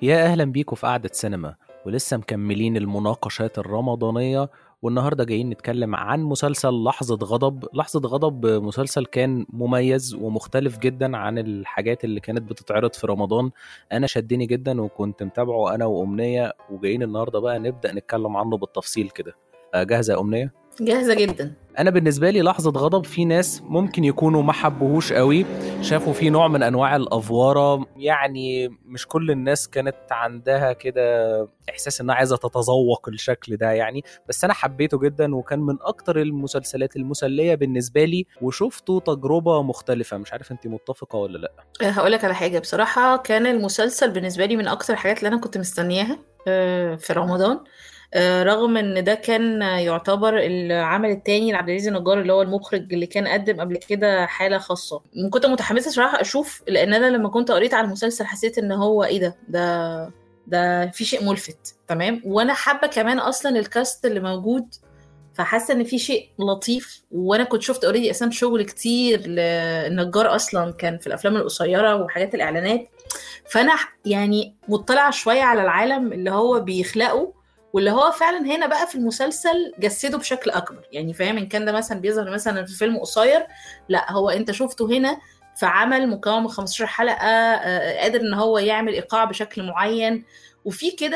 يا أهلا بيكم في قعدة سينما ولسه مكملين المناقشات الرمضانية والنهاردة جايين نتكلم عن مسلسل لحظة غضب لحظة غضب مسلسل كان مميز ومختلف جدا عن الحاجات اللي كانت بتتعرض في رمضان أنا شدني جدا وكنت متابعه أنا وأمنية وجايين النهاردة بقى نبدأ نتكلم عنه بالتفصيل كده آه، جاهزة يا أمنية؟ جاهزة جدا انا بالنسبه لي لحظه غضب في ناس ممكن يكونوا ما حبوهوش قوي شافوا فيه نوع من انواع الافواره يعني مش كل الناس كانت عندها كده احساس انها عايزه تتذوق الشكل ده يعني بس انا حبيته جدا وكان من اكتر المسلسلات المسليه بالنسبه لي وشفته تجربه مختلفه مش عارف انت متفقه ولا لا أه، هقول لك على حاجة بصراحة كان المسلسل بالنسبة لي من أكتر الحاجات اللي أنا كنت مستنياها أه، في رمضان أه، رغم إن ده كان يعتبر العمل التاني لعبد العزيز النجار اللي هو المخرج اللي كان قدم قبل كده حالة خاصة كنت متحمسة صراحة أشوف لأن أنا لما كنت قريت على المسلسل حسيت إن هو إيه ده ده ده في شيء ملفت تمام وأنا حابة كمان أصلا الكاست اللي موجود فحاسه ان في شيء لطيف وانا كنت شفت اوريدي اساسا شغل كتير للنجار اصلا كان في الافلام القصيره وحاجات الاعلانات فانا يعني مطلعه شويه على العالم اللي هو بيخلقه واللي هو فعلا هنا بقى في المسلسل جسده بشكل اكبر يعني فاهم ان كان ده مثلا بيظهر مثلا في فيلم قصير لا هو انت شفته هنا في عمل مكون من 15 حلقه آه، قادر ان هو يعمل ايقاع بشكل معين وفي كده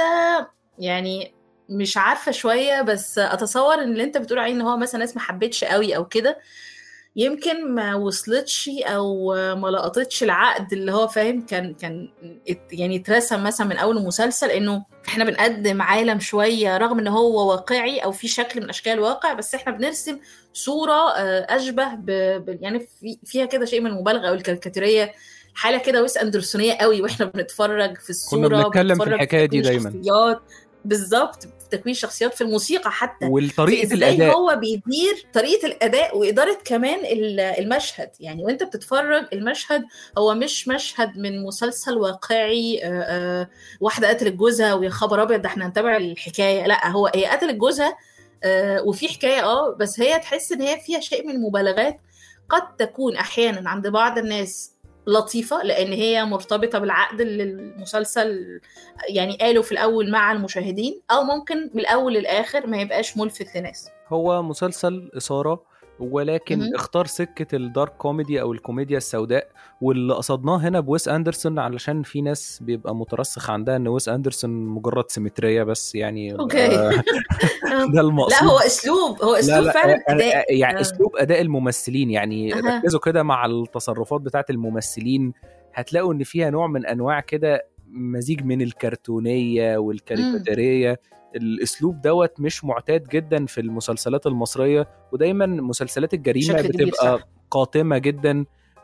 يعني مش عارفه شويه بس اتصور ان اللي انت بتقول عليه ان هو مثلا ناس ما حبتش قوي او كده يمكن ما وصلتش او ما لقطتش العقد اللي هو فاهم كان كان ات- يعني اترسم مثلا من اول المسلسل انه احنا بنقدم عالم شويه رغم ان هو واقعي او في شكل من اشكال الواقع بس احنا بنرسم صوره آه، اشبه ب... ب... يعني في... فيها كده شيء من المبالغه او الكاريكاتيريه حاله كده ويس اندرسونيه قوي واحنا بنتفرج في الصوره بنتكلم في بنتفرج الحكاية دي تكوين دايماً. الشخصيات بالظبط في تكوين الشخصيات في الموسيقى حتى وطريقه ازاي الاداء هو بيدير طريقه الاداء واداره كمان ال- المشهد يعني وانت بتتفرج المشهد هو مش مشهد من مسلسل واقعي آه، آه، واحده قتلت جوزها ويا خبر ابيض ده احنا هنتابع الحكايه لا هو هي قتلت جوزها آه، وفي حكايه اه بس هي تحس ان هي فيها شيء من المبالغات قد تكون احيانا عند بعض الناس لطيفه لان هي مرتبطه بالعقد اللي المسلسل يعني قالوا في الاول مع المشاهدين او ممكن من الاول للاخر ما يبقاش ملفت لناس هو مسلسل إثارة ولكن مهم. اختار سكة الدارك كوميدي أو الكوميديا السوداء واللي قصدناه هنا بويس أندرسون علشان في ناس بيبقى مترسخ عندها إن ويس أندرسون مجرد سيمترية بس يعني اوكي آه، ده المقصود لا هو اسلوب هو اسلوب فعلا أنا- اداء يعني آه. اسلوب اداء الممثلين يعني أها. ركزوا كده مع التصرفات بتاعت الممثلين هتلاقوا ان فيها نوع من انواع كده مزيج من الكرتونيه والكاريكاتيريه الاسلوب دوت مش معتاد جدا في المسلسلات المصريه ودايما مسلسلات الجريمه بشكل كبير، بتبقى صح. قاتمه جدا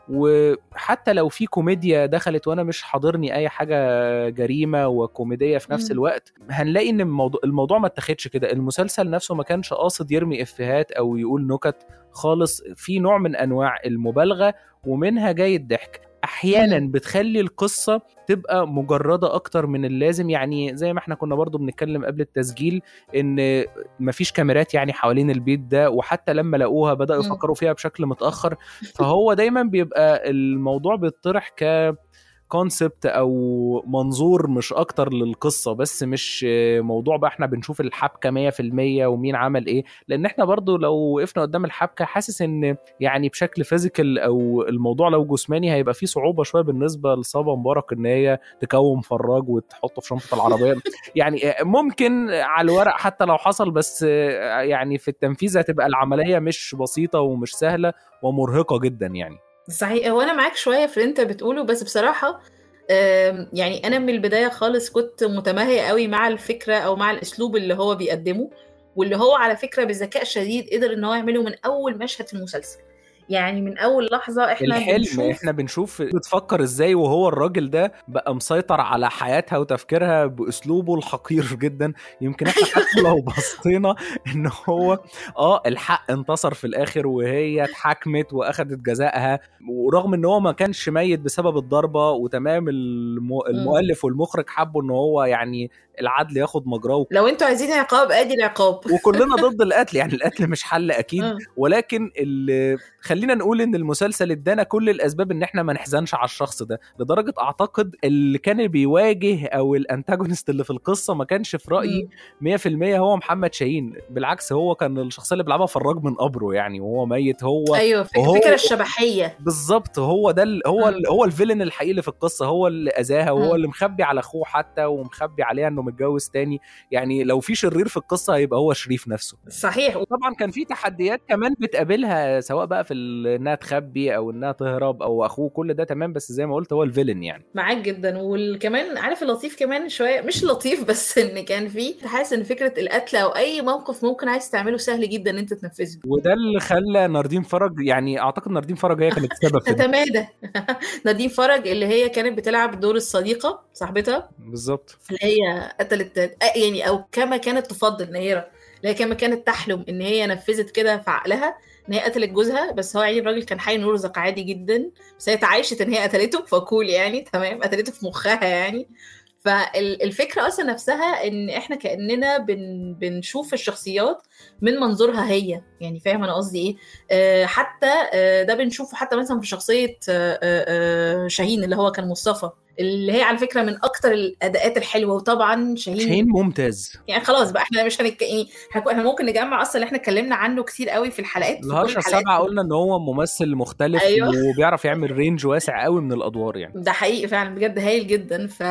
وحتى لو في كوميديا دخلت وانا مش حاضرني اي حاجه جريمه وكوميديه في نفس مم. الوقت هنلاقي ان الموضوع الموضوع ما اتاخدش كده المسلسل نفسه ما كانش قاصد يرمي افيهات او يقول نكت خالص في نوع من انواع المبالغه ومنها جاي الضحك احيانا مم. بتخلي القصه تبقى مجرده اكتر من اللازم يعني زي ما احنا كنا برضو بنتكلم قبل التسجيل ان مفيش كاميرات يعني حوالين البيت ده وحتى لما لقوها بداوا مم. يفكروا فيها بشكل متاخر فهو دايما بيبقى الموضوع بيطرح ك كونسبت او منظور مش اكتر للقصه بس مش موضوع بقى احنا بنشوف الحبكه 100% ومين عمل ايه لان احنا برضو لو وقفنا قدام الحبكه حاسس ان يعني بشكل فيزيكال او الموضوع لو جسماني هيبقى فيه صعوبه شويه بالنسبه لصابه مبارك ان هي تكوم فراج وتحطه في شنطه العربيه يعني ممكن على الورق حتى لو حصل بس يعني في التنفيذ هتبقى العمليه مش بسيطه ومش سهله ومرهقه جدا يعني صحيح هو انا معاك شويه في اللي انت بتقوله بس بصراحه آم، يعني انا من البدايه خالص كنت متماهيه قوي مع الفكره او مع الاسلوب اللي هو بيقدمه واللي هو على فكره بذكاء شديد قدر ان هو يعمله من اول مشهد في المسلسل يعني من اول لحظه احنا الحلم بنشوف احنا بنشوف بتفكر ازاي وهو الراجل ده بقى مسيطر على حياتها وتفكيرها باسلوبه الحقير جدا يمكن احنا حتى لو بصينا ان هو اه الحق انتصر في الاخر وهي اتحاكمت واخدت جزائها ورغم ان هو ما كانش ميت بسبب الضربه وتمام الم... المؤلف والمخرج حبوا ان هو يعني العدل ياخد مجراه لو انتوا عايزين عقاب ادي العقاب وكلنا ضد القتل يعني القتل مش حل اكيد آه. ولكن اللي خلينا نقول ان المسلسل ادانا كل الاسباب ان احنا ما نحزنش على الشخص ده لدرجه اعتقد اللي كان بيواجه او الانتاجونست اللي في القصه ما كانش في رايي 100% هو محمد شاهين بالعكس هو كان الشخصيه اللي بيلعبها فراج من قبره يعني وهو ميت هو ايوه وهو- الفكره الشبحيه بالظبط هو ده ال- هو ال- هو الفيلن الحقيقي اللي في القصه هو اللي اذاها وهو مم. اللي مخبي على اخوه حتى ومخبي عليها انه متجوز تاني يعني لو في شرير في القصه هيبقى هو شريف نفسه صحيح وطبعا كان في تحديات كمان بتقابلها سواء بقى في ال- انها تخبي او انها تهرب او اخوه كل ده تمام بس زي ما قلت هو الفيلن يعني معاك جدا وكمان عارف اللطيف كمان شويه مش لطيف بس ان كان في حاسس ان فكره القتل او اي موقف ممكن عايز تعمله سهل جدا ان انت تنفذه وده اللي خلى ناردين فرج يعني اعتقد ناردين فرج هي كانت السبب في ده تتمادى نادين فرج اللي هي كانت بتلعب دور الصديقه صاحبتها بالظبط اللي هي قتلت آه، يعني او كما كانت تفضل نيره اللي هي كما كانت تحلم ان هي نفذت كده في عقلها ان هي قتلت جوزها بس هو يعني الراجل كان حي يرزق عادي جدا بس هي تعايشت ان هي قتلته فكول يعني تمام قتلته في مخها يعني فالفكره اصلا نفسها ان احنا كاننا بن بنشوف الشخصيات من منظورها هي يعني فاهم انا قصدي ايه آه حتى آه ده بنشوفه حتى مثلا في شخصيه آه آه آه شاهين اللي هو كان مصطفى اللي هي على فكره من اكتر الاداءات الحلوه وطبعا شاهين, شاهين ممتاز يعني خلاص بقى احنا مش هنك يعني احنا احنا ممكن نجمع اصلا اللي احنا اتكلمنا عنه كتير قوي في الحلقات في كل الهرشة الحلقات السبعة قلنا ان هو ممثل مختلف أيوة. وبيعرف يعمل رينج واسع قوي من الادوار يعني ده حقيقي فعلا بجد هايل جدا ف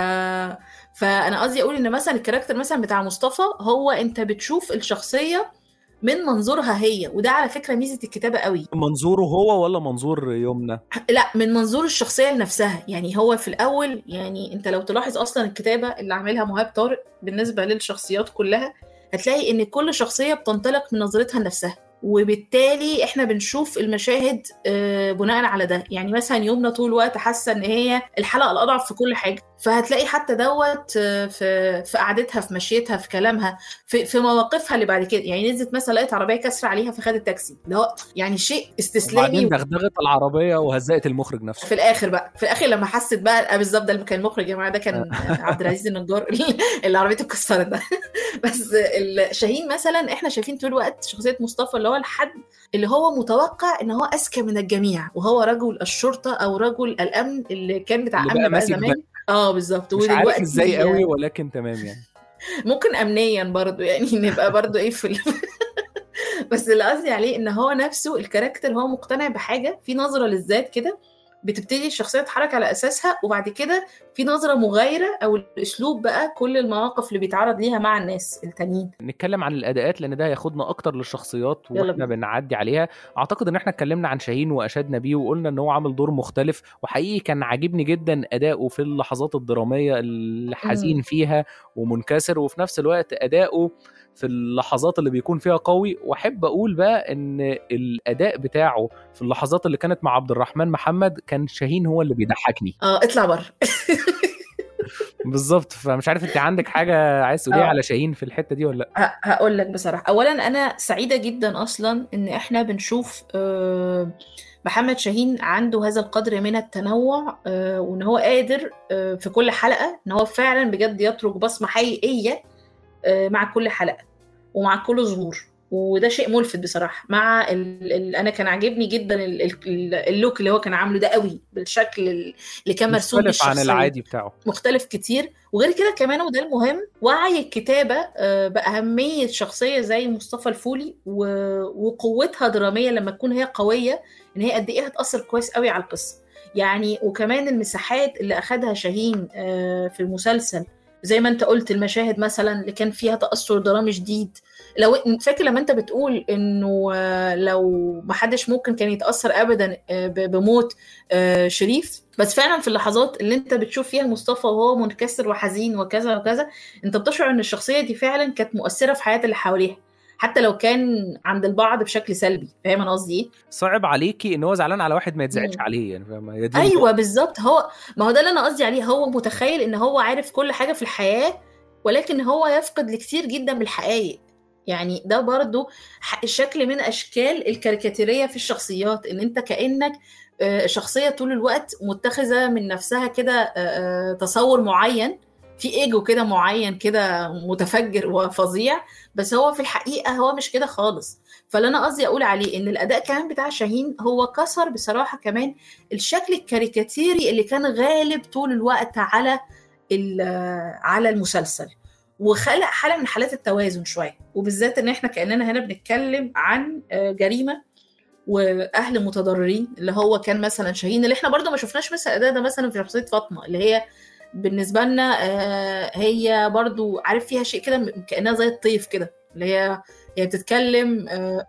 فانا قصدي اقول ان مثلا الكاركتر مثلا بتاع مصطفى هو انت بتشوف الشخصيه من منظورها هي وده على فكره ميزه الكتابه قوي منظوره هو ولا منظور يمنى لا من منظور الشخصيه لنفسها يعني هو في الاول يعني انت لو تلاحظ اصلا الكتابه اللي عاملها مهاب طارق بالنسبه للشخصيات كلها هتلاقي ان كل شخصيه بتنطلق من نظرتها لنفسها وبالتالي احنا بنشوف المشاهد آه، بناء على ده يعني مثلا يومنا طول الوقت حاسه ان هي الحلقه الاضعف في كل حاجه فهتلاقي حتى دوت آه، في في قعدتها في مشيتها في كلامها في في مواقفها اللي بعد كده يعني نزلت مثلا لقيت عربيه كسر عليها فخدت تاكسي اللي هو يعني شيء استسلامي وبعدين دغدغت العربيه وهزقت المخرج نفسه في الاخر بقى في الاخر لما حست بقى آه بالظبط ده اللي كان المخرج يا جماعه ده كان عبد العزيز النجار اللي عربيته اتكسرت ده بس ال- شاهين مثلا احنا شايفين طول الوقت شخصيه مصطفى اللي هو الحد اللي هو متوقع ان هو اذكى من الجميع وهو رجل الشرطه او رجل الامن اللي كان بتاع اللي امن بقى بقى ماسك زمان اه بالظبط مش عارف ودلوقتي ازاي قوي ولكن تمام يعني ممكن امنيا برضو يعني نبقى برضو ايه في ال... بس اللي قصدي عليه ان هو نفسه الكاركتر هو مقتنع بحاجه في نظره للذات كده بتبتدي الشخصيه تتحرك على اساسها وبعد كده في نظره مغايره او الاسلوب بقى كل المواقف اللي بيتعرض ليها مع الناس التانيين نتكلم عن الاداءات لان ده هياخدنا اكتر للشخصيات يلا واحنا بينا. بنعدي عليها اعتقد ان احنا اتكلمنا عن شاهين واشدنا بيه وقلنا ان هو عامل دور مختلف وحقيقي كان عاجبني جدا اداؤه في اللحظات الدراميه اللي حزين فيها ومنكسر وفي نفس الوقت اداؤه في اللحظات اللي بيكون فيها قوي واحب اقول بقى ان الاداء بتاعه في اللحظات اللي كانت مع عبد الرحمن محمد كان شاهين هو اللي بيضحكني اه اطلع بره بالظبط فمش عارف انت عندك حاجه عايز تقوليها آه. على شاهين في الحته دي ولا لا ه- هقول لك بصراحه اولا انا سعيده جدا اصلا ان احنا بنشوف آه، محمد شاهين عنده هذا القدر من التنوع آه، وان هو قادر آه، في كل حلقه ان هو فعلا بجد يترك بصمه حقيقيه آه، مع كل حلقه ومع كل ظهور وده شيء ملفت بصراحه مع ال... ال... انا كان عاجبني جدا ال... ال... اللوك اللي هو كان عامله ده قوي بالشكل اللي كان مرسوم مختلف عن بالشخصيه العادي بتاعه مختلف كتير وغير كده كمان وده المهم وعي الكتابة آه، بأهمية شخصية زي مصطفى الفولي و- وقوتها دراميا لما تكون هي قوية إن هي قد إيه هتأثر كويس قوي على القصة يعني وكمان المساحات اللي أخدها شاهين آه، في المسلسل زي ما انت قلت المشاهد مثلا اللي كان فيها تأثر درامي شديد لو فاكر لما انت بتقول انه آه، لو محدش ممكن كان يتأثر ابدا آه، ب- بموت آه، شريف بس فعلا في اللحظات اللي انت بتشوف فيها مصطفى وهو منكسر وحزين وكذا وكذا انت بتشعر ان الشخصيه دي فعلا كانت مؤثره في حياه اللي حواليها حتى لو كان عند البعض بشكل سلبي فاهم انا قصدي ايه صعب عليكي ان هو زعلان على واحد ما يتزعلش مم. عليه يعني فاهمه هي دي ايوه بالظبط هو ما هو ده اللي انا قصدي عليه هو متخيل ان هو عارف كل حاجه في الحياه ولكن هو يفقد لكثير جدا من الحقائق يعني ده برضو ح- شكل من اشكال الكاريكاتيريه في الشخصيات ان انت كانك آه، شخصيه طول الوقت متخذه من نفسها كده آه، آه، تصور معين في ايجو كده معين كده متفجر وفظيع بس هو في الحقيقه هو مش كده خالص فاللي انا قصدي اقول عليه ان الاداء كمان بتاع شاهين هو كسر بصراحه كمان الشكل الكاريكاتيري اللي كان غالب طول الوقت على على المسلسل وخلق حاله من حالات التوازن شويه وبالذات ان احنا كاننا هنا بنتكلم عن جريمه واهل متضررين اللي هو كان مثلا شاهين اللي احنا برضو ما شفناش مثلا الاداء ده مثلا في شخصيه فاطمه اللي هي بالنسبه لنا هي برضو عارف فيها شيء كده كانها زي الطيف كده اللي هي هي بتتكلم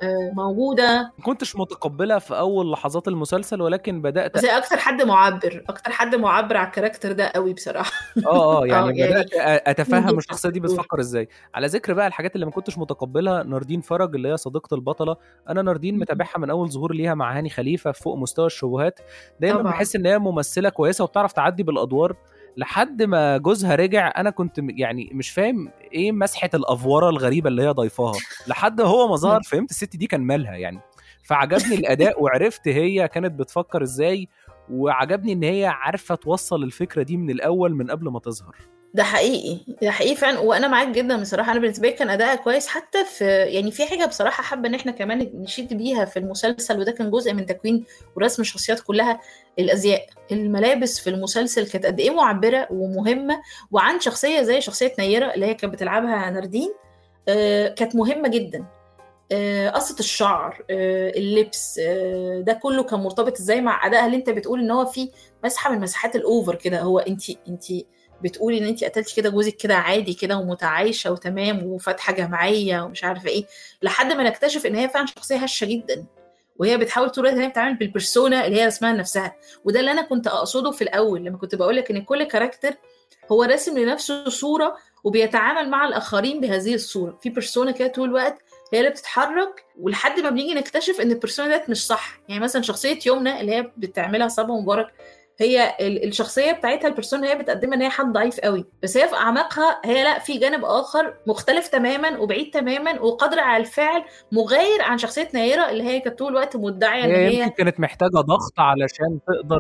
موجوده ما كنتش متقبلها في اول لحظات المسلسل ولكن بدات بس هي اكتر حد معبر اكتر حد معبر على الكاركتر ده قوي بصراحه اه اه يعني بدات اتفهم الشخصيه دي بتفكر ازاي على ذكر بقى الحاجات اللي ما كنتش متقبلها ناردين فرج اللي هي صديقه البطله انا ناردين متابعها من اول ظهور ليها مع هاني خليفه فوق مستوى الشبهات دايما طبعا. بحس ان هي ممثله كويسه وبتعرف تعدي بالادوار لحد ما جوزها رجع انا كنت يعني مش فاهم ايه مسحه الافوره الغريبه اللي هي ضايفاها لحد هو ما ظهر فهمت الست دي كان مالها يعني فعجبني الاداء وعرفت هي كانت بتفكر ازاي وعجبني ان هي عارفه توصل الفكره دي من الاول من قبل ما تظهر ده حقيقي ده حقيقي فعلا وانا معاك جدا بصراحه انا بالنسبه لي كان اداءها كويس حتى في يعني في حاجه بصراحه حابه ان احنا كمان نشيد بيها في المسلسل وده كان جزء من تكوين ورسم الشخصيات كلها الازياء الملابس في المسلسل كانت قد ايه معبره ومهمه وعن شخصيه زي شخصيه نيره اللي هي كانت بتلعبها ناردين آه كانت مهمه جدا آه قصه الشعر آه اللبس آه ده كله كان مرتبط ازاي مع ادائها اللي انت بتقول ان هو في مسحه من مساحات الاوفر كده هو انت انت بتقولي ان انت قتلتي كده جوزك كده عادي كده ومتعايشه وتمام وفاتحه جمعيه ومش عارفه ايه لحد ما نكتشف ان هي فعلا شخصيه هشه جدا وهي بتحاول طول الوقت ان هي بتتعامل بالبرسونا اللي هي رسمها لنفسها وده اللي انا كنت اقصده في الاول لما كنت بقول لك ان كل كاركتر هو راسم لنفسه صوره وبيتعامل مع الاخرين بهذه الصوره في بيرسونا كده طول الوقت هي اللي بتتحرك ولحد ما بنيجي نكتشف ان البيرسونا ديت مش صح يعني مثلا شخصيه يمنى اللي هي بتعملها صبا مبارك هي الشخصيه بتاعتها البرسون هي بتقدمها ان هي حد ضعيف قوي بس هي في اعماقها هي لا في جانب اخر مختلف تماما وبعيد تماما وقادر على الفعل مغاير عن شخصيه نيره اللي هي كانت طول الوقت مدعيه ان هي كانت محتاجه ضغط علشان تقدر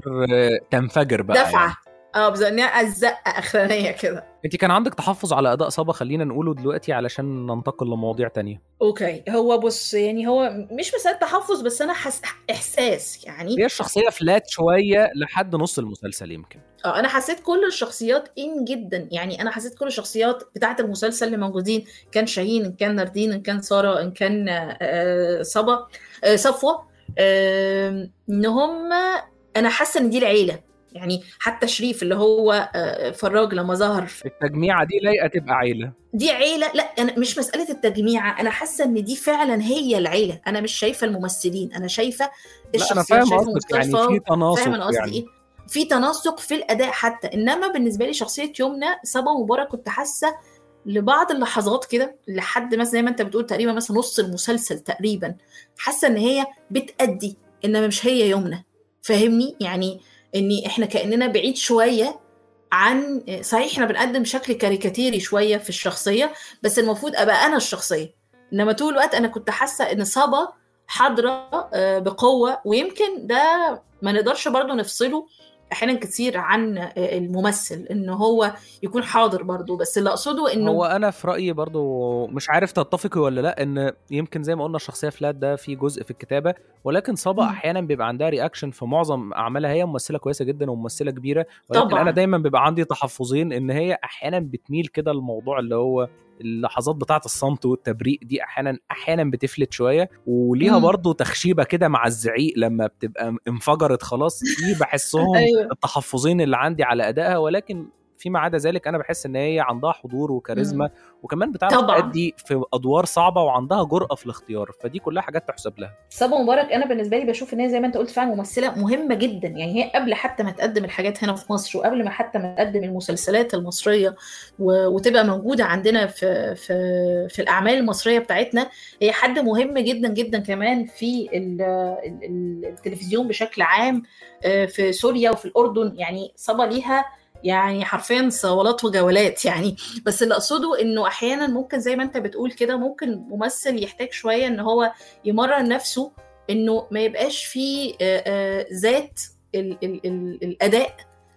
تنفجر بقى دفعه يعني. اه بالظبط الزقه اخرانيه كده انت كان عندك تحفظ على اداء صبا خلينا نقوله دلوقتي علشان ننتقل لمواضيع تانية اوكي هو بص يعني هو مش مساله تحفظ بس انا حس احساس يعني هي الشخصيه فلات شويه لحد نص المسلسل يمكن اه انا حسيت كل الشخصيات ان جدا يعني انا حسيت كل الشخصيات بتاعه المسلسل اللي موجودين كان شاهين ان كان ناردين ان كان ساره ان كان آه صبا آه صفوه آه ان هم انا حاسه ان دي العيله يعني حتى شريف اللي هو فراج لما ظهر التجميعه دي لايقه تبقى عيله دي عيله لا انا مش مساله التجميعه انا حاسه ان دي فعلا هي العيله انا مش شايفه الممثلين انا شايفه الشخصيات انا فاهم قصدك يعني في تناسق فاهم قصدي يعني. ايه في تناسق في الاداء حتى انما بالنسبه لي شخصيه يمنى صبا مبارك كنت حاسه لبعض اللحظات كده لحد مثلا زي ما انت بتقول تقريبا مثلا نص المسلسل تقريبا حاسه ان هي بتأدي انما مش هي يمنى فاهمني يعني ان احنا كاننا بعيد شويه عن صحيح احنا بنقدم شكل كاريكاتيري شويه في الشخصيه بس المفروض ابقى انا الشخصيه انما طول الوقت انا كنت حاسه ان صبا حاضره بقوه ويمكن ده ما نقدرش برضو نفصله احيانا كتير عن الممثل ان هو يكون حاضر برضو بس اللي اقصده انه هو انا في رايي برضو مش عارف تتفقي ولا لا ان يمكن زي ما قلنا الشخصيه فلات ده في جزء في الكتابه ولكن صبا احيانا بيبقى عندها رياكشن في معظم اعمالها هي ممثله كويسه جدا وممثله كبيره ولكن طبعا. انا دايما بيبقى عندي تحفظين ان هي احيانا بتميل كده الموضوع اللي هو اللحظات بتاعه الصمت والتبريء دي احيانا احيانا بتفلت شويه وليها برضو تخشيبه كده مع الزعيق لما بتبقى انفجرت خلاص دي بحسهم أيوة. التحفظين اللي عندي على ادائها ولكن فيما عدا ذلك انا بحس ان هي عندها حضور وكاريزما وكمان بتعرف طبعاً. تأدي في ادوار صعبه وعندها جرأه في الاختيار فدي كلها حاجات تحسب لها صبا مبارك انا بالنسبه لي بشوف ان هي زي ما انت قلت فعلا ممثله مهمه جدا يعني هي قبل حتى ما تقدم الحاجات هنا في مصر وقبل ما حتى ما تقدم المسلسلات المصريه و... وتبقى موجوده عندنا في في في الاعمال المصريه بتاعتنا هي حد مهم جدا جدا كمان في ال... ال... التلفزيون بشكل عام في سوريا وفي الاردن يعني صبا ليها يعني حرفيا صولات وجولات يعني بس اللي اقصده انه احيانا ممكن زي ما انت بتقول كده ممكن ممثل يحتاج شويه ان هو يمرن نفسه انه ما يبقاش فيه ذات ال ال ال الاداء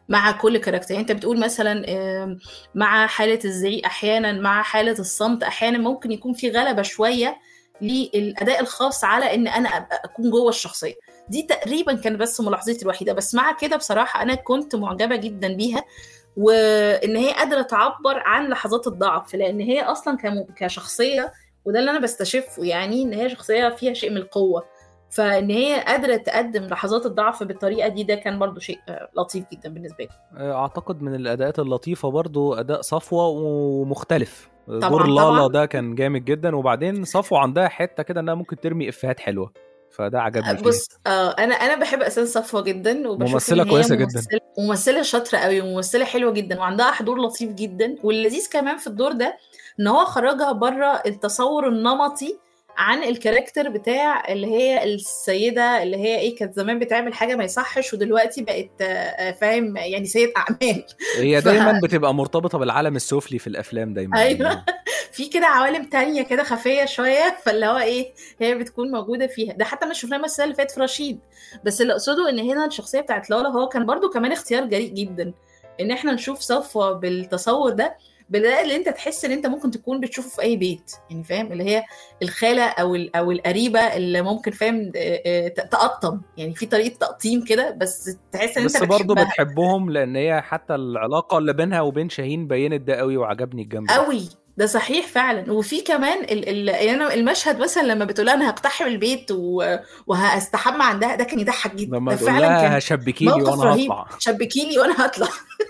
مع كل كاركتر يعني انت بتقول مثلا آم، مع حاله الزعيق احيانا مع حاله الصمت احيانا ممكن يكون في غلبه شويه للاداء الخاص على ان انا أبقى اكون جوه الشخصيه دي تقريبا كانت بس ملاحظتي الوحيده بس مع كده بصراحه انا كنت معجبه جدا بيها وان هي قادره تعبر عن لحظات الضعف لان هي اصلا كم- كشخصيه وده اللي انا بستشفه يعني ان هي شخصيه فيها شيء من القوه فان هي قادره تقدم لحظات الضعف بالطريقه دي ده كان برضو شيء آه، لطيف جدا بالنسبه لي اعتقد من الاداءات اللطيفه برضو اداء صفوه ومختلف طبعاً، دور لالا طبعاً. ده كان جامد جدا وبعدين صفوه عندها حته كده انها ممكن ترمي افيهات حلوه فده عجبني فيها بص آه انا انا بحب اساسا صفوه جدا وبشوف ممثلة إن هي كويسة جداً. ممثلة, ممثله شاطره قوي وممثله حلوه جدا وعندها حضور لطيف جدا واللذيذ كمان في الدور ده ان هو خرجها بره التصور النمطي عن الكاركتر بتاع اللي هي السيده اللي هي ايه كانت زمان بتعمل حاجه ما يصحش ودلوقتي بقت آه، آه، فاهم يعني سيده اعمال هي ف- دايما بتبقى مرتبطه بالعالم السفلي في الافلام دايما ايوه في كده عوالم تانية كده خفية شوية فاللي هو ايه هي بتكون موجودة فيها ده حتى ما شفناه السنة اللي فاتت في رشيد بس اللي اقصده ان هنا الشخصية بتاعت لالا هو كان برضو كمان اختيار جريء جدا ان احنا نشوف صفوة بالتصور ده بالذات اللي انت تحس ان انت ممكن تكون بتشوفه في اي بيت يعني فاهم اللي هي الخالة او ال- او القريبة اللي ممكن فاهم آه، آه، ت- تقطم يعني في طريقة تقطيم كده بس تحس ان بس انت برضه بتحبها بتحبهم لان هي حتى العلاقه اللي بينها وبين شاهين بينت ده قوي وعجبني الجنب ده. قوي ده صحيح فعلا وفي كمان ال ال يعني أنا المشهد مثلا لما بتقول انا هقتحم البيت و... وهستحمى عندها ده كان يضحك جدا لما ده تقول فعلا لها كان شبكيلي موقف وانا رهيب هطلع شبكيلي وانا هطلع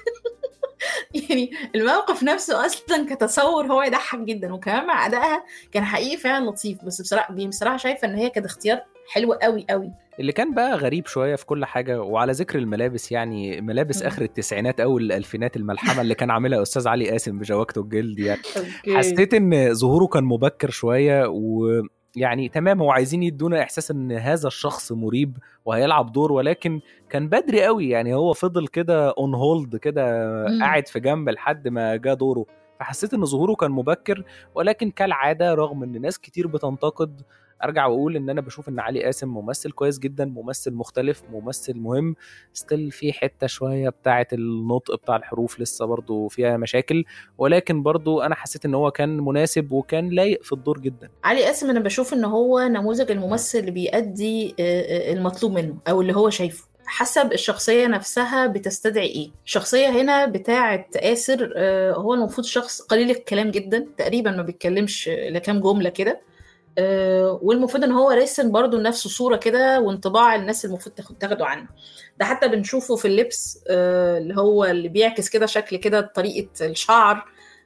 يعني الموقف نفسه اصلا كتصور هو يضحك جدا وكمان مع ادائها كان حقيقي فعلا لطيف بس بصراحه بصراحه شايفه ان هي كانت اختيار حلو قوي قوي اللي كان بقى غريب شويه في كل حاجه وعلى ذكر الملابس يعني ملابس مم. اخر التسعينات او الالفينات الملحمه اللي كان عاملها استاذ علي قاسم بجواكته الجلد يعني اوكي حسيت ان ظهوره كان مبكر شويه ويعني تمام هو عايزين يدونا احساس ان هذا الشخص مريب وهيلعب دور ولكن كان بدري قوي يعني هو فضل كده اون هولد كده مم. قاعد في جنب لحد ما جه دوره فحسيت ان ظهوره كان مبكر ولكن كالعاده رغم ان ناس كتير بتنتقد ارجع واقول ان انا بشوف ان علي قاسم ممثل كويس جدا ممثل مختلف ممثل مهم ستيل في حته شويه بتاعه النطق بتاع الحروف لسه برضو فيها مشاكل ولكن برضو انا حسيت ان هو كان مناسب وكان لايق في الدور جدا علي قاسم انا بشوف ان هو نموذج الممثل اللي بيأدي آه، آه، المطلوب منه او اللي هو شايفه حسب الشخصية نفسها بتستدعي ايه الشخصية هنا بتاعة آسر آه، هو المفروض شخص قليل الكلام جدا تقريبا ما بيتكلمش الا كام جملة كده آه، والمفروض ان هو راسم برضو لنفسه صورة كده وانطباع الناس المفروض تاخد تاخده عنه ده حتى بنشوفه في اللبس آه، اللي هو اللي بيعكس كده شكل كده طريقة الشعر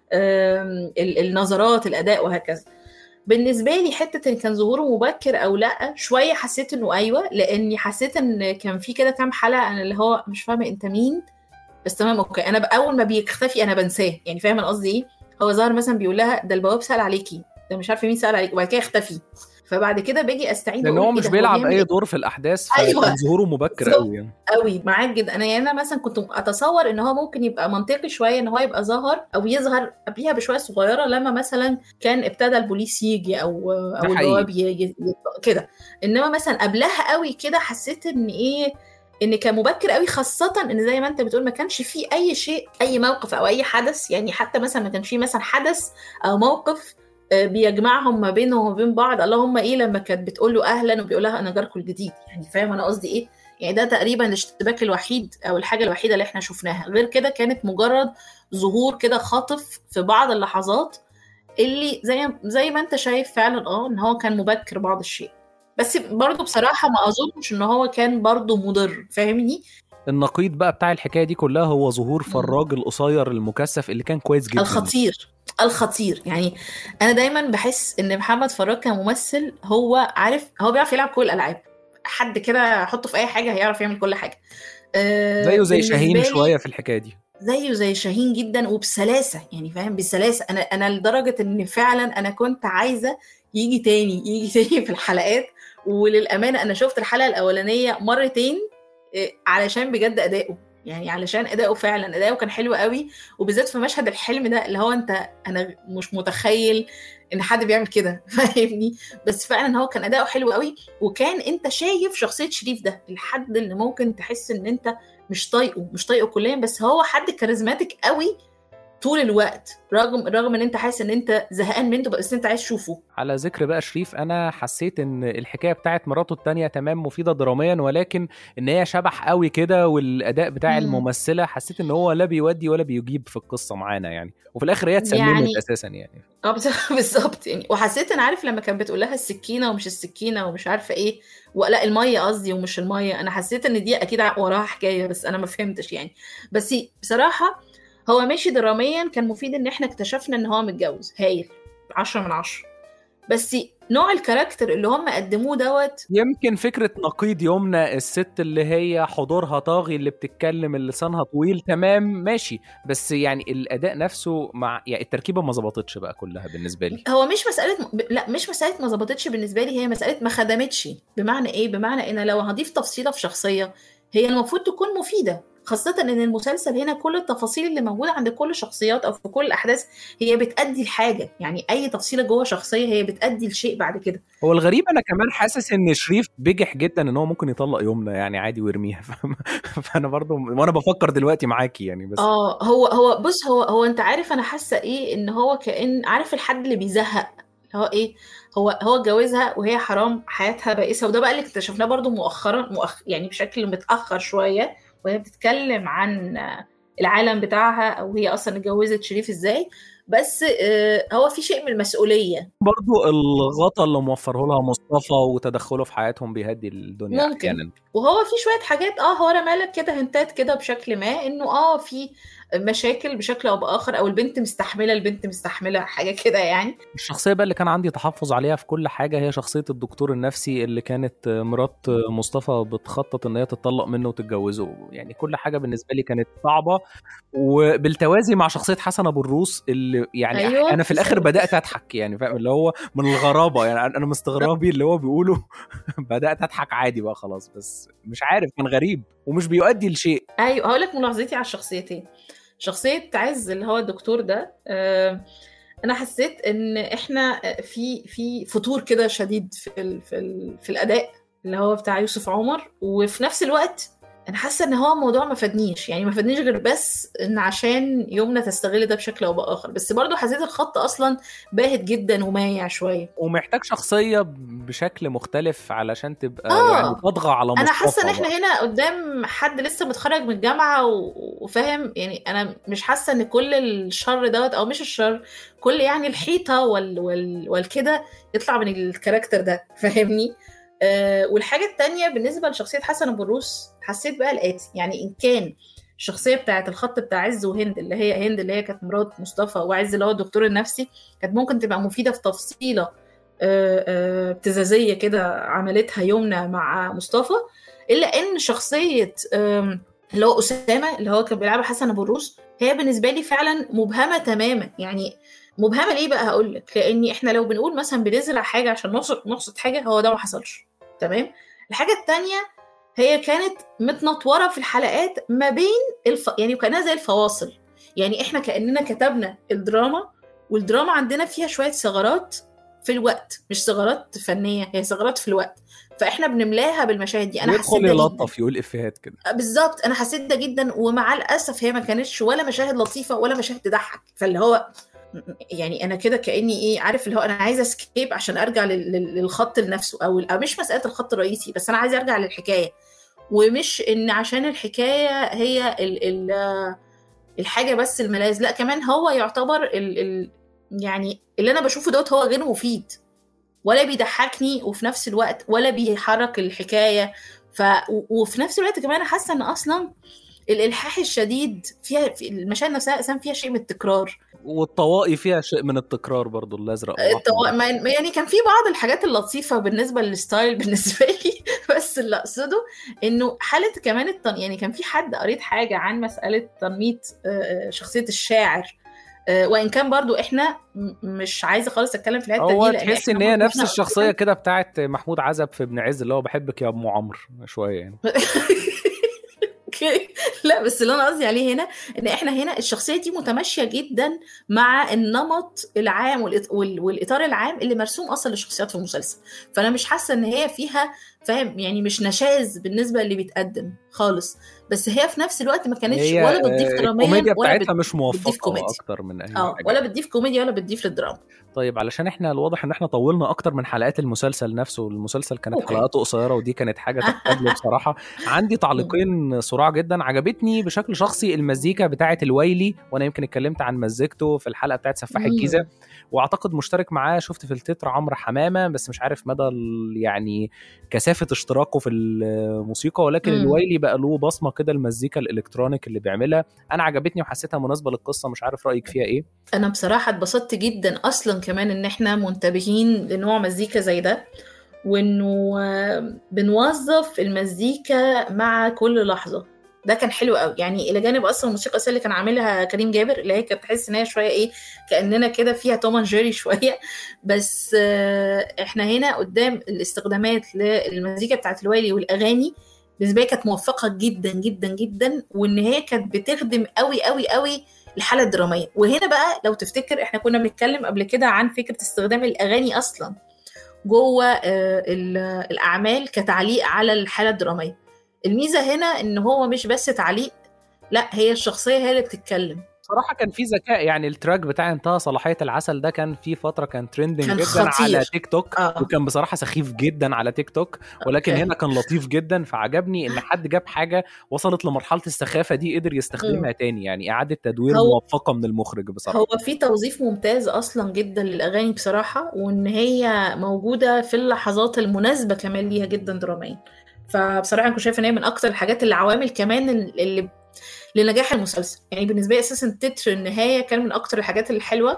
آم، ال- النظرات الأداء وهكذا بالنسبه لي حته ان كان ظهوره مبكر او لا شويه حسيت انه ايوه لاني حسيت ان كان في كده كام حلقه انا اللي هو مش فاهمه انت مين بس تمام اوكي انا اول ما بيختفي انا بنساه يعني فاهم قصدي ايه هو ظهر مثلا بيقول لها ده البواب سال عليكي ده مش عارفه مين سال عليك وبعد كده اختفي فبعد كده باجي استعين لان وأقول هو إيه مش ده، بيلعب بيعمل اي إيه؟ دور في الاحداث أيوة. فكان ظهوره مبكر بالظبط. قوي يعني قوي معاك جدا انا يعني انا مثلا كنت اتصور ان هو ممكن يبقى منطقي شويه ان هو يبقى ظهر او يظهر قبليها بشويه صغيره لما مثلا كان ابتدى البوليس يجي او او حقيقي. البواب ي- ي- ي- كده انما مثلا قبلها قوي كده حسيت ان ايه ان كان مبكر قوي خاصه ان زي ما انت بتقول ما كانش فيه اي شيء اي موقف او اي حدث يعني حتى مثلا ما كانش فيه مثلا حدث او موقف آه، بيجمعهم ما بينهم وما بين بعض اللهم ايه لما كانت بتقول له اهلا وبيقول لها انا جاركم الجديد يعني فاهم انا قصدي ايه يعني ده تقريبا الاشتباك الوحيد او الحاجه الوحيده اللي احنا شفناها غير كده كانت مجرد ظهور كده خاطف في بعض اللحظات اللي زي زي ما انت شايف فعلا اه ان هو كان مبكر بعض الشيء بس برضه بصراحه ما اظنش ان هو كان برضه مضر فاهمني النقيض بقى بتاع الحكايه دي كلها هو ظهور فراج القصير المكثف اللي كان كويس جدا الخطير الخطير يعني انا دايما بحس ان محمد فراج كممثل هو عارف هو بيعرف يلعب كل الالعاب حد كده حطه في اي حاجه هيعرف يعمل كل حاجه آه، زيه زي بالنسبة شاهين لي- شويه في الحكايه دي زيه زي شاهين جدا وبسلاسه يعني فاهم بسلاسه انا انا لدرجه ان فعلا انا كنت عايزه يجي تاني يجي تاني في الحلقات وللامانه انا شفت الحلقه الاولانيه مرتين إيه، علشان بجد اداؤه يعني علشان اداؤه فعلا اداؤه كان حلو قوي وبالذات في مشهد الحلم ده اللي هو انت انا مش متخيل ان حد بيعمل كده فاهمني بس فعلا هو كان اداؤه حلو قوي وكان انت شايف شخصيه شريف ده الحد اللي ممكن تحس ان انت مش طايقه مش طايقه كليا بس هو حد كاريزماتيك قوي طول الوقت رغم رغم ان انت حاسس ان انت زهقان منه بس انت عايز تشوفه على ذكر بقى شريف انا حسيت ان الحكايه بتاعت مراته التانية تمام مفيده دراميا ولكن ان هي شبح قوي كده والاداء بتاع مم. الممثله حسيت ان هو لا بيودي ولا بيجيب في القصه معانا يعني وفي الاخر هي اتسممت يعني اساسا يعني اه بس- بالظبط يعني وحسيت ان عارف لما كانت بتقول لها السكينه ومش السكينه ومش عارفه ايه ولا الميه قصدي ومش الميه انا حسيت ان دي اكيد وراها حكايه بس انا ما فهمتش يعني بس بصراحه هو ماشي دراميا كان مفيد ان احنا اكتشفنا ان هو متجوز هايل عشرة من عشرة بس نوع الكاركتر اللي هم قدموه دوت يمكن فكرة نقيض يمنى الست اللي هي حضورها طاغي اللي بتتكلم اللي لسانها طويل تمام ماشي بس يعني الأداء نفسه مع يعني التركيبة ما ظبطتش بقى كلها بالنسبة لي هو مش مسألة لا مش مسألة ما ظبطتش بالنسبة لي هي مسألة ما خدمتش بمعنى ايه؟ بمعنى ان لو هضيف تفصيلة في شخصية هي المفروض تكون مفيدة خاصة ان المسلسل هنا كل التفاصيل اللي موجودة عند كل الشخصيات او في كل الاحداث هي بتأدي لحاجة يعني اي تفصيلة جوه شخصية هي بتأدي لشيء بعد كده هو الغريب انا كمان حاسس ان شريف بجح جدا ان هو ممكن يطلق يمنى يعني عادي ويرميها فاهم؟ فانا برضو وانا بفكر دلوقتي معاكي يعني بس اه هو هو بص هو هو انت عارف انا حاسة ايه ان هو كأن عارف الحد اللي بيزهق اللي هو ايه هو هو اتجوزها وهي حرام حياتها بائسه وده بقى اللي اكتشفناه برضو مؤخرا مؤخ يعني بشكل متاخر شويه وهي بتتكلم عن العالم بتاعها او هي اصلا اتجوزت شريف ازاي بس آه، هو في شيء من المسؤوليه برضو الغطا اللي موفره لها مصطفى وتدخله في حياتهم بيهدي الدنيا ممكن. احيانا وهو في شويه حاجات اه هو رمالك كده هنتات كده بشكل ما انه اه في مشاكل بشكل او باخر او البنت مستحمله البنت مستحمله حاجه كده يعني الشخصية بقى اللي كان عندي تحفظ عليها في كل حاجة هي شخصية الدكتور النفسي اللي كانت مرات مصطفى بتخطط ان هي تتطلق منه وتتجوزه يعني كل حاجة بالنسبة لي كانت صعبة وبالتوازي مع شخصية حسن ابو الروس اللي يعني أيوة، انا في الاخر بالظبط. بدأت اضحك يعني فاهم اللي هو من الغرابة يعني انا مستغربي اللي هو بيقوله بدأت اضحك عادي بقى خلاص بس مش عارف كان غريب ومش بيؤدي لشيء ايوه هقول لك ملاحظتي على الشخصيتين شخصيه عز اللي هو الدكتور ده آه، انا حسيت ان احنا في في فتور كده شديد في ال في ال في الاداء اللي هو بتاع يوسف عمر وفي نفس الوقت انا حاسه ان هو الموضوع ما فادنيش يعني ما فادنيش غير بس ان عشان يمنى تستغل ده بشكل او باخر بس برضو حسيت الخط اصلا باهت جدا ومايع شويه ومحتاج شخصية بشكل مختلف علشان تبقى آه. يعني تطغى على مصطفى انا حاسه ان بقى. احنا هنا قدام حد لسه متخرج من الجامعه و- وفاهم يعني انا مش حاسه ان كل الشر دوت او مش الشر كل يعني الحيطه وال وال والكده يطلع من الكاركتر ده فاهمني آه والحاجه التانية بالنسبه لشخصيه حسن ابو الروس حسيت بقى الاتي يعني ان كان الشخصيه بتاعت الخط بتاع عز وهند اللي هي هند اللي هي كانت مرات مصطفى وعز اللي هو الدكتور النفسي كانت ممكن تبقى مفيده في تفصيله آه، آه، ابتزازيه كده عملتها يمنى مع مصطفى الا ان شخصيه آم، اللي هو اسامه اللي هو كان بيلعبها حسن ابو الروس هي بالنسبه لي فعلا مبهمه تماما يعني مبهمه ليه بقى هقول لك لاني احنا لو بنقول مثلا بنزرع حاجه عشان نقصد نقصد حاجه هو ده ما حصلش تمام الحاجه التانية هي كانت متنطوره في الحلقات ما بين الف... يعني كانها زي الفواصل يعني احنا كاننا كتبنا الدراما والدراما عندنا فيها شويه ثغرات في الوقت مش ثغرات فنيه هي ثغرات في الوقت فاحنا بنملاها بالمشاهد دي انا حسيت يدخل ده جدا يلطف يقول افيهات كده بالظبط انا حسيت ده جدا ومع الاسف هي ما كانتش ولا مشاهد لطيفه ولا مشاهد تضحك فاللي هو يعني انا كده كاني ايه عارف اللي هو انا عايزه اسكيب عشان ارجع لل- لل- للخط لنفسه او أو مش مساله الخط الرئيسي بس انا عايزه ارجع للحكايه ومش ان عشان الحكايه هي ال ال الحاجه بس الملاذ لا كمان هو يعتبر ال ال يعني اللي انا بشوفه دوت هو غير مفيد ولا بيضحكني وفي نفس الوقت ولا بيحرك الحكايه ف و- وفي نفس الوقت كمان أنا حاسه ان اصلا الالحاح الشديد فيها في المشاهد نفسها اساسا فيها شيء من التكرار والطواقي فيها شيء من التكرار برضو الازرق التو... والأحمر. ما- ما- يعني كان في بعض الحاجات اللطيفه بالنسبه للستايل بالنسبه لي بس اللي اقصده انه حاله كمان التن... يعني كان في حد قريت حاجه عن مساله تنميط آه، شخصيه الشاعر آه، وان كان برضو احنا م- مش عايزه خالص اتكلم في الحته هو دي لأن تحس إحنا ان هي برضو نفس إحنا- الشخصيه كده بتاعت محمود عزب في ابن عز اللي هو بحبك يا ام عمرو شويه يعني اوكي لا بس اللي انا قصدي عليه هنا ان احنا هنا الشخصيه دي متماشيه جدا مع النمط العام والإط- وال- والاطار العام اللي مرسوم اصلا للشخصيات في المسلسل فانا مش حاسه ان هي فيها فاهم يعني مش نشاز بالنسبه اللي بيتقدم خالص بس هي في نفس الوقت ما كانتش هي ولا بتضيف آه، دراميا الكوميديا ولا بتاعتها بت... مش بتضيف موفقه كوميديا اكتر من اي اه حاجه ولا بتضيف كوميديا ولا بتضيف للدراما طيب علشان احنا الواضح ان احنا طولنا اكتر من حلقات المسلسل نفسه المسلسل كانت اوكي حلقاته قصيره ودي كانت حاجه تحتاج له بصراحه عندي مم. تعليقين صراع جدا عجبتني بشكل شخصي المزيكا بتاعه الويلي وانا يمكن اتكلمت عن مزيكته في الحلقه بتاعه سفاح الجيزه مم. واعتقد مشترك معاه شفت في التتر عمرو حمامه بس مش عارف مدى ال- يعني كثافه اشتراكه في الموسيقى ولكن مم. الويلي بقى له بصمه كده المزيكا الالكترونيك اللي بيعملها انا عجبتني وحسيتها مناسبه للقصه مش عارف رايك فيها ايه انا بصراحه اتبسطت جدا اصلا كمان ان احنا منتبهين لنوع مزيكا زي ده وانه آه، بنوظف المزيكا مع كل لحظه ده كان حلو قوي يعني الى جانب اصلا الموسيقى الأساسية اللي كان عاملها كريم جابر اللي هي كانت تحس ان هي شويه ايه كاننا كده فيها توم اند جيري شويه بس آه، احنا هنا قدام الاستخدامات للمزيكا بتاعت الويلي والاغاني بالنسبه لي كانت موفقه جدا جدا جدا وان هي كانت بتخدم قوي قوي قوي الحاله الدراميه وهنا بقى لو تفتكر احنا كنا بنتكلم قبل كده عن فكره استخدام الاغاني اصلا جوه آه، ال- الاعمال كتعليق على الحاله الدراميه الميزه هنا ان هو مش بس تعليق لا هي الشخصيه هي اللي بتتكلم صراحة كان في ذكاء يعني التراك بتاع انتهى صلاحية العسل ده كان في فترة كان ترندنج كان جدا خطير. على تيك توك اه وكان بصراحة سخيف جدا على تيك توك ولكن أوكي. هنا كان لطيف جدا فعجبني ان حد جاب حاجة وصلت لمرحلة السخافة دي قدر يستخدمها تاني يعني اعادة تدوير هو- موفقة من المخرج بصراحة هو في توظيف ممتاز اصلا جدا للاغاني بصراحه وان هي موجوده في اللحظات المناسبه كمان ليها جدا دراميا فبصراحه انا كنت شايفه ان هي من اكتر الحاجات العوامل كمان اللي لنجاح المسلسل يعني بالنسبه لي اساسا تتر النهايه كان من اكتر الحاجات الحلوه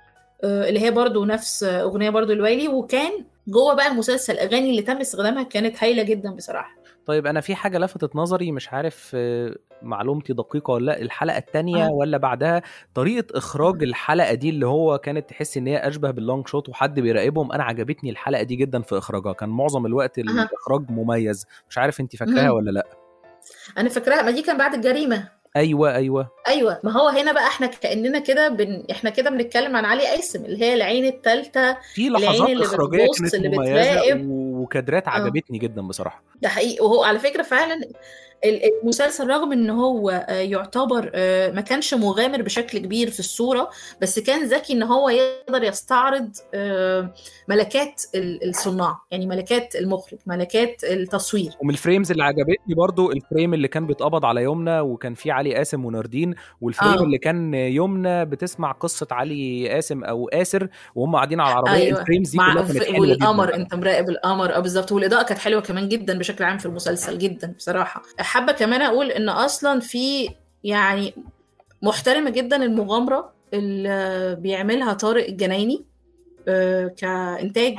آه، اللي هي برضو نفس اغنيه برضو الويلي وكان جوه بقى المسلسل الاغاني اللي تم استخدامها كانت هايله جدا بصراحه طيب انا في حاجة لفتت نظري مش عارف آه، معلومتي دقيقة ولا لا الحلقة التانية آه. ولا بعدها طريقة اخراج الحلقة دي اللي هو كانت تحس ان هي اشبه باللونج شوت وحد بيراقبهم انا عجبتني الحلقة دي جدا في اخراجها كان معظم الوقت الاخراج مميز مش عارف انت فاكراها مم. ولا لا انا فاكراها ما دي كان بعد الجريمه ايوه ايوه ايوه ما هو هنا بقى احنا كاننا كده بن... احنا كده بنتكلم عن علي قاسم اللي هي العين الثالثه في العين لحظات اللي اخراجيه بتبص، كانت اللي مميزه بتراقب. وكادرات آه. عجبتني جدا بصراحه ده حقيقي وهو على فكره فعلا ال- المسلسل رغم ان هو آه، يعتبر آه، ما كانش مغامر بشكل كبير في الصوره بس كان ذكي ان هو يقدر يستعرض آه، ملكات ال- الصناع يعني ملكات المخرج ملكات التصوير ومن الفريمز اللي عجبتني برضو الفريم اللي كان بيتقبض على يمنى وكان فيه علي قاسم وناردين والفريم آه. اللي كان يمنى بتسمع قصه علي قاسم او آسر وهم قاعدين على العربيه أيوة. الفريمز دي مع كلها كانت ف- حلوه والقمر جدا انت مراقب القمر اه بالظبط والاضاءه كانت حلوه كمان جدا بشكل عام في المسلسل جدا بصراحه حابه كمان اقول ان اصلا في يعني محترمه جدا المغامره اللي بيعملها طارق الجنايني آه، كانتاج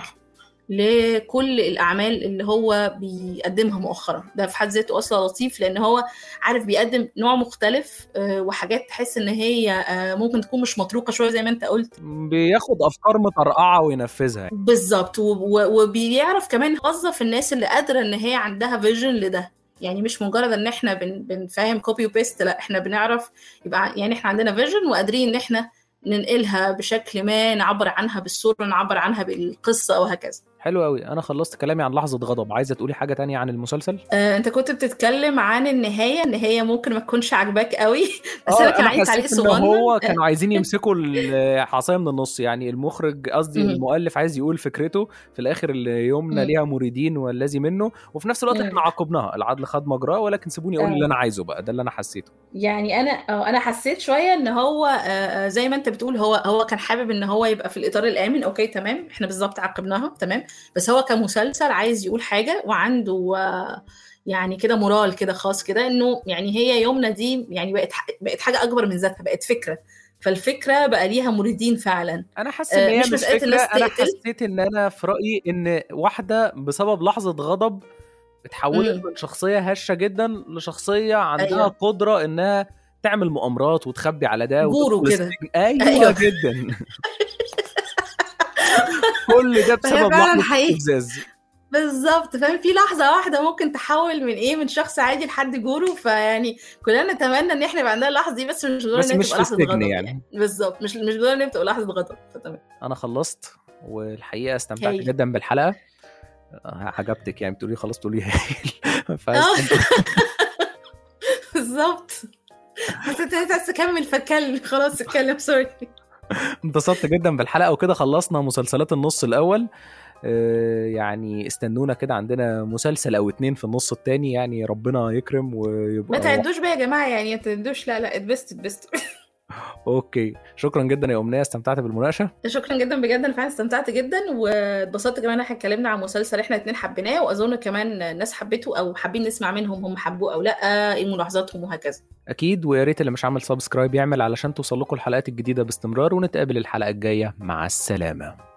لكل الاعمال اللي هو بيقدمها مؤخرا ده في حد ذاته اصلا لطيف لان هو عارف بيقدم نوع مختلف آه، وحاجات تحس ان هي آه، ممكن تكون مش مطروقه شويه زي ما انت قلت بياخد افكار مطرقعه وينفذها بالظبط و- و- وبيعرف كمان يوظف الناس اللي قادره ان هي عندها فيجن لده يعني مش مجرد ان احنا بن بنفهم كوبي وبيست لا احنا بنعرف يبقى ع- يعني احنا عندنا فيجن وقادرين ان احنا ننقلها بشكل ما نعبر عنها بالصوره نعبر عنها بالقصه وهكذا حلو قوي انا خلصت كلامي عن لحظه غضب عايزه تقولي حاجه تانية عن المسلسل آه، انت كنت بتتكلم عن النهايه ان هي ممكن ما تكونش عاجباك قوي بس انا كان عندي تعليق حسيت ان صغنن هو كانوا عايزين يمسكوا الحصايه من النص يعني المخرج قصدي مم. المؤلف عايز يقول فكرته في الاخر اللي يومنا مم. ليها مريدين والذي منه وفي نفس الوقت مم. احنا عاقبناها العدل خد مجراه ولكن سيبوني اقول آه. اللي انا عايزه بقى ده اللي انا حسيته يعني انا اه انا حسيت شويه ان هو آه، آه، زي ما انت بتقول هو هو كان حابب ان هو يبقى في الاطار الامن اوكي تمام احنا بالظبط عاقبناها تمام بس هو كمسلسل عايز يقول حاجه وعنده آه، يعني كده مورال كده خاص كده انه يعني هي يومنا دي يعني بقت ح- بقت حاجه اكبر من ذاتها بقت فكره فالفكره بقى ليها مريدين فعلا انا حاسس ان آه، هي مش مش مسألة فكره الناس انا تقتل. حسيت ان انا في رايي ان واحده بسبب لحظه غضب اتحولت مم. من شخصيه هشه جدا لشخصيه عندها أيوة. قدره انها تعمل مؤامرات وتخبي على ده جورو وتدخل كده. السجن. ايوه, أيوة. جدا كل ده بسبب فعلاً لحظه حقيقي. استفزاز بالظبط فاهم في لحظه واحده ممكن تحول من ايه من شخص عادي لحد جورو فيعني كلنا نتمنى ان احنا يبقى عندنا اللحظه دي بس مش ضروري بس ان هي مش تبقى في لحظه السجن غضب يعني. بالظبط مش مش ضروري ان هي تبقى لحظه غضب فتمام انا خلصت والحقيقه استمتعت هايل. جدا بالحلقه آه، عجبتك يعني بتقولي خلاص تقولي هايل آه. فاستمتعت- بالظبط بس انت عايز تكمل فاتكلم خلاص اتكلم سوري انبسطت جدا بالحلقه وكده خلصنا مسلسلات النص الاول آه، يعني استنونا كده عندنا مسلسل او اتنين في النص التاني يعني ربنا يكرم ما ويبقى تعدوش بقى يا جماعه يعني ما تعدوش لا لا اتبسط اتبسط اوكي شكرا جدا يا امنيه استمتعت بالمناقشه شكرا جدا بجد انا فعلا استمتعت جدا واتبسطت كمان احنا اتكلمنا عن مسلسل احنا اتنين حبيناه واظن كمان الناس حبته او حابين نسمع منهم هم حبوه او لا ايه ملاحظاتهم وهكذا اكيد ويا ريت اللي مش عامل سبسكرايب يعمل علشان توصل لكم الحلقات الجديده باستمرار ونتقابل الحلقه الجايه مع السلامه